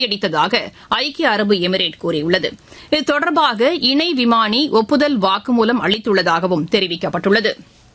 அடித்ததாக ஐக்கிய அரபு எமிரேட் கூறியுள்ளது இது தொடர்பாக இணை விமானி ஒப்புதல் வாக்குமூலம் அளித்துள்ளதாகவும் தெரிவிக்கப்பட்டுள்ளது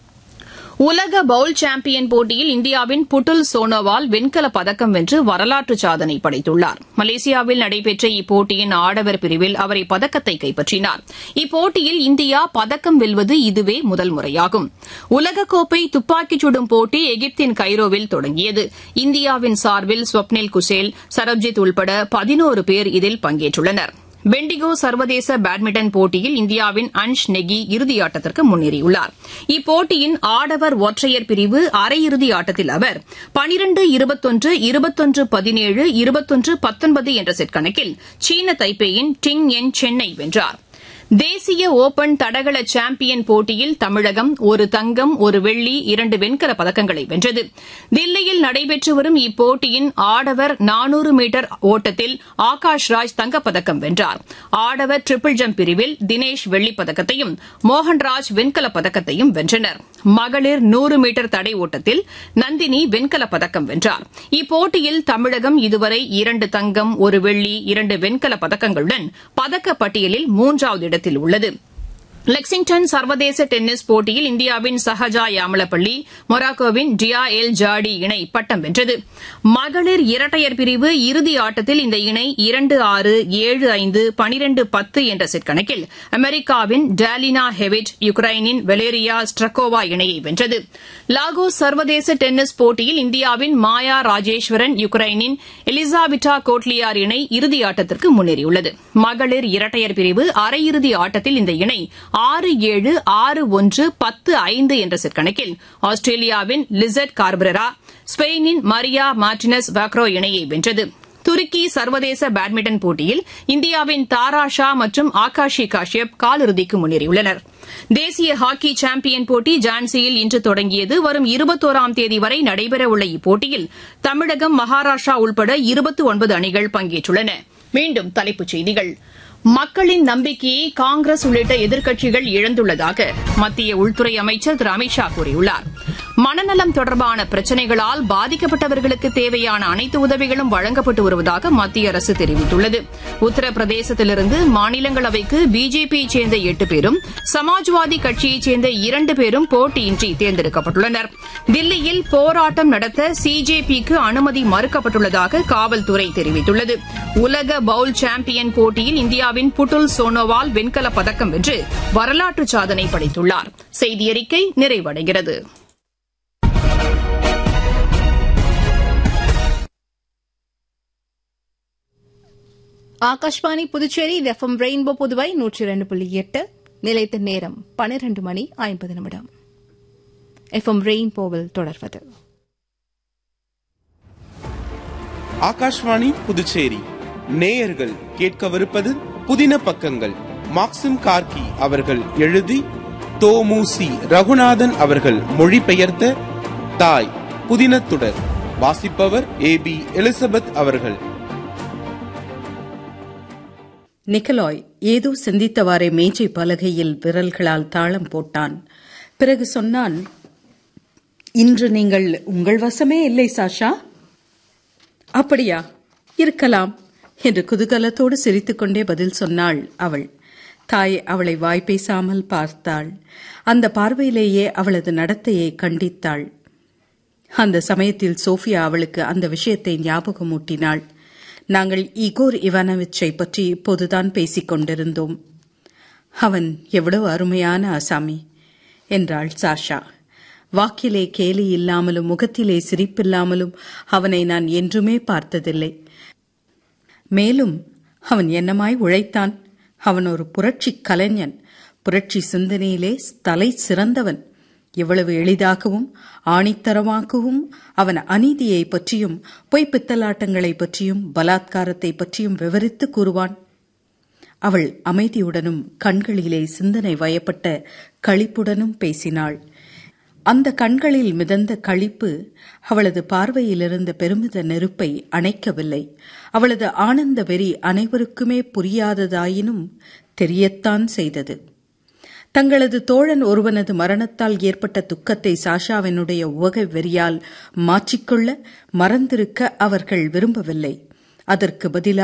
உலக பவுல் சாம்பியன் போட்டியில் இந்தியாவின் புட்டுல் சோனோவால் வெண்கலப் பதக்கம் வென்று வரலாற்று சாதனை படைத்துள்ளார் மலேசியாவில் நடைபெற்ற இப்போட்டியின் ஆடவர் பிரிவில் அவர் இப்பதக்கத்தை கைப்பற்றினார் இப்போட்டியில் இந்தியா பதக்கம் வெல்வது இதுவே முதல் முறையாகும் உலகக்கோப்பை துப்பாக்கிச் சுடும் போட்டி எகிப்தின் கைரோவில் தொடங்கியது இந்தியாவின் சார்பில் ஸ்வப்னில் குசேல் சரப்ஜித் உள்பட பதினோரு பேர் இதில் பங்கேற்றுள்ளனா் பெண்டிகோ சர்வதேச பேட்மிண்டன் போட்டியில் இந்தியாவின் அன்ஷ் நெகி இறுதியாட்டத்திற்கு முன்னேறியுள்ளார் இப்போட்டியின் ஆடவர் ஒற்றையர் பிரிவு அரையிறுதி ஆட்டத்தில் அவர் பனிரண்டு இருபத்தொன்று இருபத்தொன்று பதினேழு இருபத்தொன்று பத்தொன்பது என்ற செட் கணக்கில் சீன தைப்பேயின் டிங் என் சென்னை வென்றார் தேசிய ஒபன் தடகள சாம்பியன் போட்டியில் தமிழகம் ஒரு தங்கம் ஒரு வெள்ளி இரண்டு வெண்கலப் பதக்கங்களை வென்றது தில்லியில் நடைபெற்று வரும் இப்போட்டியின் ஆடவர் நானூறு மீட்டர் ஓட்டத்தில் ஆகாஷ் ராஜ் தங்கப்பதக்கம் வென்றார் ஆடவர் ட்ரிபிள் ஜம்ப் பிரிவில் தினேஷ் வெள்ளிப் பதக்கத்தையும் மோகன்ராஜ் வெண்கலப் பதக்கத்தையும் வென்றனர் மகளிர் நூறு மீட்டர் தடை ஓட்டத்தில் நந்தினி வெண்கலப் பதக்கம் வென்றார் இப்போட்டியில் தமிழகம் இதுவரை இரண்டு தங்கம் ஒரு வெள்ளி இரண்டு வெண்கலப் பதக்கங்களுடன் பதக்கப் பட்டியலில் மூன்றாவது இடத்தில் உள்ளது லெக்சிங்டன் சர்வதேச டென்னிஸ் போட்டியில் இந்தியாவின் சஹஜா யாமலப்பள்ளி மொராக்கோவின் டியா எல் ஜாடி இணை பட்டம் வென்றது மகளிர் இரட்டையர் பிரிவு இறுதி ஆட்டத்தில் இந்த இணை இரண்டு ஆறு ஏழு ஐந்து பனிரெண்டு பத்து என்ற செட் கணக்கில் அமெரிக்காவின் டாலினா ஹெவிட் யுக்ரைனின் வெலேரியா ஸ்ட்ரக்கோவா இணையை வென்றது லாகோஸ் சர்வதேச டென்னிஸ் போட்டியில் இந்தியாவின் மாயா ராஜேஸ்வரன் யுக்ரைனின் எலிசாபிட்டா கோட்லியார் இணை இறுதி ஆட்டத்திற்கு முன்னேறியுள்ளது மகளிர் இரட்டையர் பிரிவு அரையிறுதி ஆட்டத்தில் இந்த இணை ஆறு ஏழு ஆறு ஒன்று பத்து ஐந்து என்ற செட் கணக்கில் ஆஸ்திரேலியாவின் லிசட் கார்பரா ஸ்பெயினின் மரியா மார்டினஸ் வாக்ரோ இணையை வென்றது துருக்கி சர்வதேச பேட்மிண்டன் போட்டியில் இந்தியாவின் தாரா ஷா மற்றும் ஆகாஷி காஷ்யப் காலிறுதிக்கு முன்னேறியுள்ளனர் தேசிய ஹாக்கி சாம்பியன் போட்டி ஜான்சியில் இன்று தொடங்கியது வரும் இருபத்தோராம் தேதி வரை நடைபெறவுள்ள இப்போட்டியில் தமிழகம் மகாராஷ்டிரா உள்பட இருபத்தி ஒன்பது அணிகள் பங்கேற்றுள்ளன மீண்டும் தலைப்புச் செய்திகள் மக்களின் நம்பிக்கையை காங்கிரஸ் உள்ளிட்ட எதிர்க்கட்சிகள் இழந்துள்ளதாக மத்திய உள்துறை அமைச்சர் திரு அமித் ஷா கூறியுள்ளார் மனநலம் தொடர்பான பிரச்சினைகளால் பாதிக்கப்பட்டவர்களுக்கு தேவையான அனைத்து உதவிகளும் வழங்கப்பட்டு வருவதாக மத்திய அரசு தெரிவித்துள்ளது உத்தரப்பிரதேசத்திலிருந்து மாநிலங்களவைக்கு பிஜேபியைச் சேர்ந்த எட்டு பேரும் சமாஜ்வாதி கட்சியைச் சேர்ந்த இரண்டு பேரும் போட்டியின்றி தேர்ந்தெடுக்கப்பட்டுள்ளனர் தில்லியில் போராட்டம் நடத்த சிஜேபிக்கு அனுமதி மறுக்கப்பட்டுள்ளதாக காவல்துறை தெரிவித்துள்ளது உலக பவுல் சாம்பியன் போட்டியில் இந்தியாவின் புட்டுல் சோனோவால் வெண்கலப் பதக்கம் வென்று வரலாற்று சாதனை படைத்துள்ளார் செய்தியறிக்கை நிறைவடைகிறது ஆகாஷ்வாணி புதுச்சேரி இது எஃப்எம் ரெயின்போ புதுவை நூற்றி இரண்டு புள்ளி எட்டு நிலைத்த நேரம் பனிரெண்டு மணி ஐம்பது நிமிடம் எஃப்எம் ரெயின்போவில் தொடர்வது ஆகாஷ்வாணி புதுச்சேரி நேயர்கள் கேட்கவிருப்பது புதின பக்கங்கள் மாக்சிம் கார்கி அவர்கள் எழுதி தோமுசி ரகுநாதன் அவர்கள் மொழிபெயர்த்த தாய் புதினத்துடர் வாசிப்பவர் ஏ பி எலிசபெத் அவர்கள் நிக்கலாய் ஏதோ சிந்தித்தவாறே மேஜை பலகையில் விரல்களால் தாளம் போட்டான் பிறகு சொன்னான் இன்று நீங்கள் உங்கள் வசமே இல்லை சாஷா அப்படியா இருக்கலாம் என்று குதூகலத்தோடு சிரித்துக்கொண்டே பதில் சொன்னாள் அவள் தாய் அவளை வாய் பேசாமல் பார்த்தாள் அந்த பார்வையிலேயே அவளது நடத்தையை கண்டித்தாள் அந்த சமயத்தில் சோஃபியா அவளுக்கு அந்த விஷயத்தை ஞாபகமூட்டினாள் நாங்கள் இகோர் இவானவிச்சை பற்றி இப்போதுதான் பேசிக் கொண்டிருந்தோம் அவன் எவ்வளவு அருமையான அசாமி என்றாள் சாஷா வாக்கிலே கேலி இல்லாமலும் முகத்திலே சிரிப்பில்லாமலும் அவனை நான் என்றுமே பார்த்ததில்லை மேலும் அவன் என்னமாய் உழைத்தான் அவன் ஒரு புரட்சி கலைஞன் புரட்சி சிந்தனையிலே தலை சிறந்தவன் எவ்வளவு எளிதாகவும் ஆணித்தரமாகவும் அவன் அநீதியை பற்றியும் பொய்ப்பித்தலாட்டங்களை பற்றியும் பலாத்காரத்தை பற்றியும் விவரித்து கூறுவான் அவள் அமைதியுடனும் கண்களிலே சிந்தனை வயப்பட்ட களிப்புடனும் பேசினாள் அந்த கண்களில் மிதந்த களிப்பு அவளது பார்வையிலிருந்த பெருமித நெருப்பை அணைக்கவில்லை அவளது ஆனந்த வெறி அனைவருக்குமே புரியாததாயினும் தெரியத்தான் செய்தது தங்களது தோழன் ஒருவனது மரணத்தால் ஏற்பட்ட துக்கத்தை சாஷாவினுடைய உவகை வெறியால் மாற்றிக்கொள்ள மறந்திருக்க அவர்கள் விரும்பவில்லை அதற்கு பதிலாக